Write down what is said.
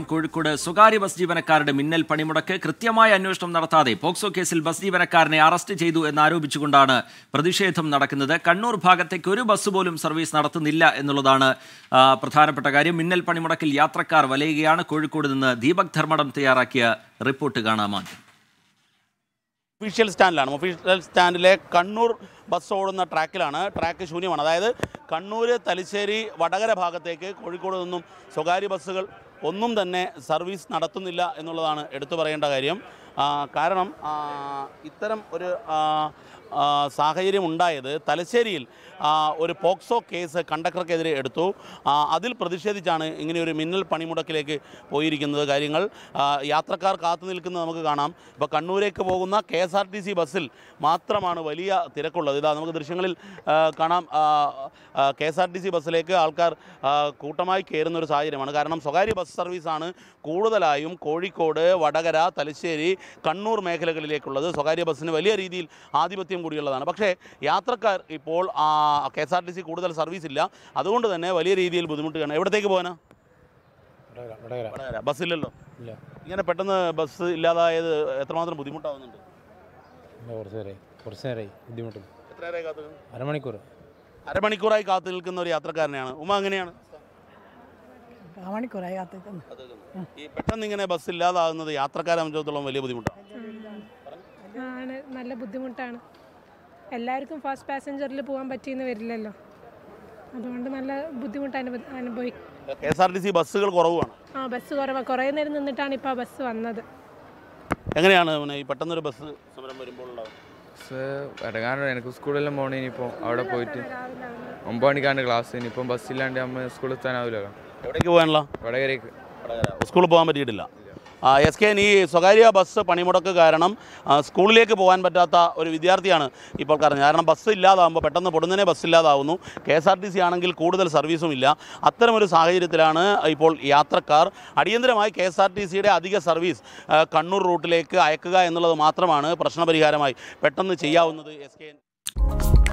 കോഴിക്കോട് സ്വകാര്യ ബസ് ജീവനക്കാരുടെ മിന്നൽ പണിമുടക്ക് കൃത്യമായ അന്വേഷണം നടത്താതെ പോക്സോ കേസിൽ ബസ് ജീവനക്കാരനെ അറസ്റ്റ് ചെയ്തു എന്നാരോപിച്ചുകൊണ്ടാണ് പ്രതിഷേധം നടക്കുന്നത് കണ്ണൂർ ഭാഗത്തേക്ക് ഒരു ബസ് പോലും സർവീസ് നടത്തുന്നില്ല എന്നുള്ളതാണ് ആ, പ്രധാനപ്പെട്ട കാര്യം മിന്നൽ പണിമുടക്കിൽ യാത്രക്കാർ വലയുകയാണ് കോഴിക്കോട് നിന്ന് ദീപക് ധർമ്മടം തയ്യാറാക്കിയ റിപ്പോർട്ട് കാണാം ആദ്യം ഒഫീഷ്യൽ സ്റ്റാൻഡിലാണ് ഒഫീഷ്യൽ സ്റ്റാൻഡിലെ കണ്ണൂർ ബസ് ഓടുന്ന ട്രാക്കിലാണ് ട്രാക്ക് ശൂന്യമാണ് അതായത് കണ്ണൂർ തലശ്ശേരി വടകര ഭാഗത്തേക്ക് കോഴിക്കോട് നിന്നും സ്വകാര്യ ബസ്സുകൾ ഒന്നും തന്നെ സർവീസ് നടത്തുന്നില്ല എന്നുള്ളതാണ് എടുത്തു പറയേണ്ട കാര്യം ആ, കാരണം ആ, ഇത്തരം ഒരു ആ, ആ, സാഹചര്യം ഉണ്ടായത് തലശ്ശേരിയിൽ ആ, ഒരു പോക്സോ കേസ് കണ്ടക്ടർക്കെതിരെ എടുത്തു ആ, അതിൽ പ്രതിഷേധിച്ചാണ് ഇങ്ങനെ ഒരു മിന്നൽ പണിമുടക്കിലേക്ക് പോയിരിക്കുന്നത് കാര്യങ്ങൾ ആ, യാത്രക്കാർ കാത്തു നിൽക്കുന്നത് നമുക്ക് കാണാം ഇപ്പോൾ കണ്ണൂരേക്ക് പോകുന്ന K S R T C ബസ്സിൽ മാത്രമാണ് വലിയ തിരക്കുള്ളത് ഇതാ നമുക്ക് ദൃശ്യങ്ങളിൽ ആ, കാണാം K S R T C ബസ്സിലേക്ക് ആൾക്കാർ ആ, കൂട്ടമായി കയറുന്ന ഒരു സാഹചര്യമാണ് കാരണം സ്വകാര്യ ബസ് സർവീസാണ് കൂടുതലായും കോഴിക്കോട് വടകര തലശ്ശേരി കണ്ണൂർ മേഖലകളിലേക്കുള്ളത് സ്വകാര്യ ബസ്സിന് വലിയ രീതിയിൽ ആധിപത്യം കൂടിയുള്ളതാണ് പക്ഷേ യാത്രക്കാർ ഇപ്പോൾ K S R T C കൂടുതൽ സർവീസ് ഇല്ല അതുകൊണ്ട് തന്നെ വലിയ രീതിയിൽ ബുദ്ധിമുട്ടുകയാണ് എവിടത്തേക്ക് പോകാനാ വടകര വടകര വടകര ബസ്സില്ലല്ലോ ഇല്ല ഇങ്ങനെ പെട്ടെന്ന് ബസ് ഇല്ലാതായത് എത്രമാത്രം ബുദ്ധിമുട്ടാവുന്നുണ്ട് ഇല്ല കുറച്ച് നേരമായി കുറച്ച് നേരമായി ബുദ്ധിമുട്ട് എത്ര നേരമായി കാത്തു അരമണിക്കൂർ അരമണിക്കൂറായി കാത്തു നിൽക്കുന്ന ഒരു യാത്രക്കാരനെയാണ് ഉമ അങ്ങനെയാണ് മണിക്കൂറായി കാത്തിരിക്കുന്നു ഈ പെട്ടെന്ന് ഇങ്ങനെ ബസ് ഇല്ലാതാകുന്നത് യാത്രക്കാരെ സംബന്ധിച്ചിടത്തോളം വലിയ ബുദ്ധിമുട്ടാണ് ആണ് നല്ല ബുദ്ധിമുട്ടാണ് എല്ലാവർക്കും ഫസ്റ്റ് പാസഞ്ചറിൽ പോകാൻ പറ്റിയെന്ന് വരില്ലല്ലോ അതുകൊണ്ട് നല്ല ബുദ്ധിമുട്ട് അനുഭവ അനുഭവിക്കും K S R T C ബസ്സുകൾ കുറവാണ് ആ ബസ് കുറവാണ് കുറേ നേരം നിന്നിട്ടാണ് ഇപ്പോൾ ആ ബസ് വന്നത് എങ്ങനെയാണ് പിന്നെ ഈ പെട്ടെന്നൊരു ബസ് സമരം വരുമ്പോൾ ഉണ്ടാവും ഇറങ്ങാനുണ്ട് എനിക്ക് സ്കൂളെല്ലാം പോകണം ഇനിയിപ്പോൾ അവിടെ പോയിട്ട് ഒമ്പത് മണിക്കാണ് ക്ലാസ് ഇനിയിപ്പം ബസ്സില്ലാണ്ട് അമ്മ സ്കൂളിൽ എത്താനാവില്ലല്ലോ എവിടേക്ക് പോകാനുള്ള വടകരയ്ക്ക് സ്കൂളിൽ പോകാൻ പറ്റിയിട്ടില്ല എസ് കെ ഈ സ്വകാര്യ ബസ് പണിമുടക്ക് കാരണം ആ, സ്കൂളിലേക്ക് പോകാൻ പറ്റാത്ത ഒരു വിദ്യാർത്ഥിയാണ് ഇപ്പോൾ പറഞ്ഞത് കാരണം ബസ് ഇല്ലാതാകുമ്പോൾ പെട്ടെന്ന് പൊടുന്നനെ ബസ് ഇല്ലാതാവുന്നു K S R T C ആണെങ്കിൽ കൂടുതൽ സർവീസും ഇല്ല അത്തരമൊരു സാഹചര്യത്തിലാണ് ഇപ്പോൾ യാത്രക്കാർ അടിയന്തരമായി കെ എസ് ആർ ടി സിയുടെ അധിക സർവീസ് ആ, കണ്ണൂർ റൂട്ടിലേക്ക് അയക്കുക എന്നുള്ളത് മാത്രമാണ് പ്രശ്നപരിഹാരമായി പെട്ടെന്ന് ചെയ്യാവുന്നത് എസ് കെ